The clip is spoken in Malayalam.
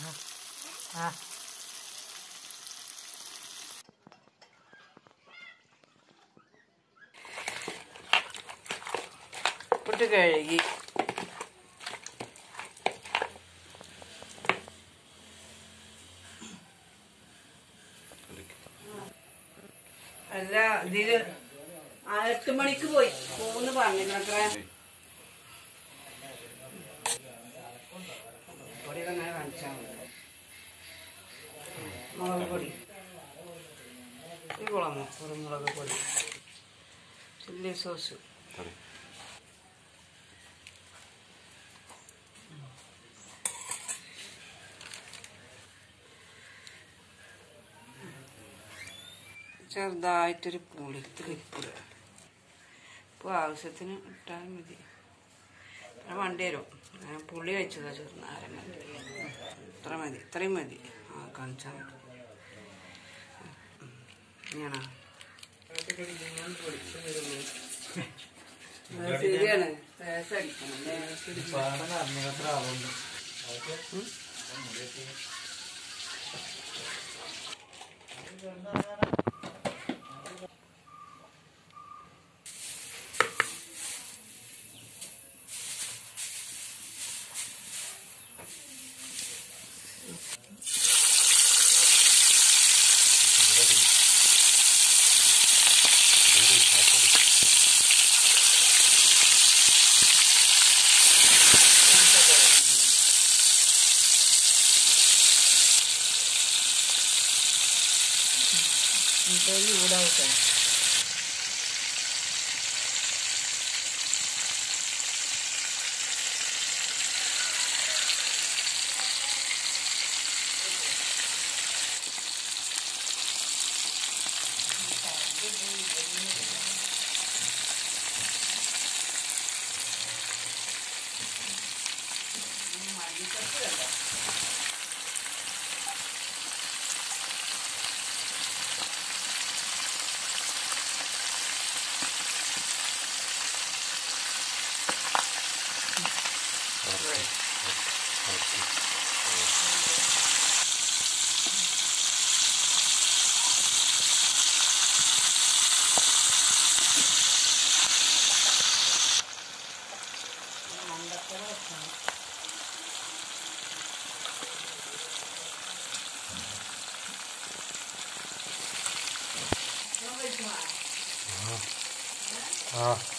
ആ ഉപ്പിട്ട് കഴുകി അല്ല ഇതില് ആ എട്ട് മണിക്ക് പോയി പോന്ന് പറഞ്ഞിട്ടേ പൊടിയൊക്കെ അങ്ങനെ കാണിച്ചാൽ മതി മുളക് പൊടി ഈ കുളമോ കുരുമുളക് പൊടി ചില്ലി സോസ് ചെറുതായിട്ടൊരു പുളി ഇത്തിരിപ്പുളി ഇപ്പോൾ ആവശ്യത്തിന് ഇട്ടാൽ മതി പിന്നെ വണ്ടി വരും ഞാൻ പുളി വെച്ചതാ ചെറുനാരൻ മതി ഇത്ര മതി ഇത്രയും മതി ആ കാണിച്ചാൽ മതി ഞാനാ ശരിയാണ് പേസടിക്കണം പാടം അറിഞ്ഞത്ര ആളുണ്ട് ചൂടാവട്ടെ ആ